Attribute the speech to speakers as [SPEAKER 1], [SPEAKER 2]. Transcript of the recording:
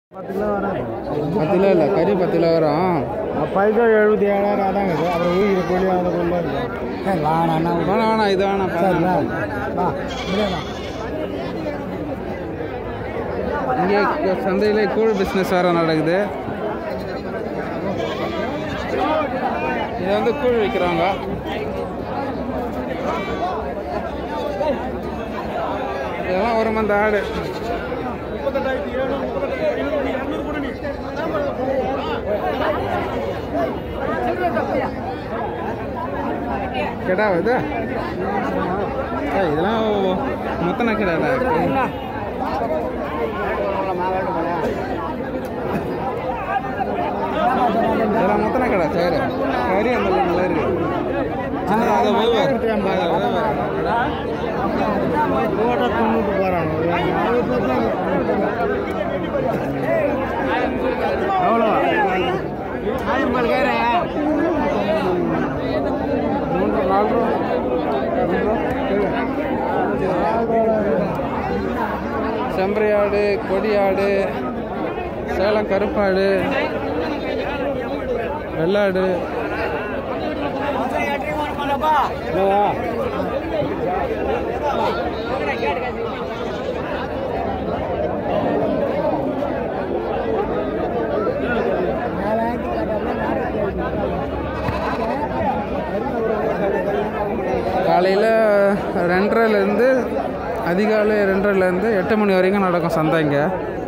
[SPEAKER 1] பத்து கிலோ வராது
[SPEAKER 2] பத்து கிலோ இல்லை கறி பத்து கிலோ வரும்
[SPEAKER 1] பைசா எழுபத்தி ஏழாயிரம் அதாங்க இது அப்புறம் ஊகிற கோழி அந்த கோழி இருக்கு சரி வேணாம் என்ன
[SPEAKER 2] வேணாம் வேணாம் இது வேணாம்
[SPEAKER 1] சரிண்ணா
[SPEAKER 2] பரவாயில்ல.
[SPEAKER 1] வா இப்படியேண்ணா
[SPEAKER 2] இங்கே சந்தையிலே கூழ் பிஸ்னஸ் வேறு நடக்குது இது வந்து கூழ் விற்கிறாங்க இதெல்லாம் ஒரு மந்த ஆடு கிடா இது ஏய், இதெல்லாம் மொத்தன கிடாடா இதெல்லாம் மொத்தன கடை சரி கறி அந்த நல்லா இருக்கு சின்னதாக வியாபாரம் வியாபாரம்
[SPEAKER 1] போட்டா தொண்ணூறு போகிறாங்க எவ்வளோ
[SPEAKER 2] மூன்று நாலு ரூபா செம்பரி ஆடு கொடி ஆடு சேலம் கருப்பாடு வெள்ளாடு காலையில் ரெண்டரைலேருந்து அதிகாலை ரெண்டரைலேருந்து எட்டு மணி வரைக்கும் நடக்கும் சந்தை இங்கே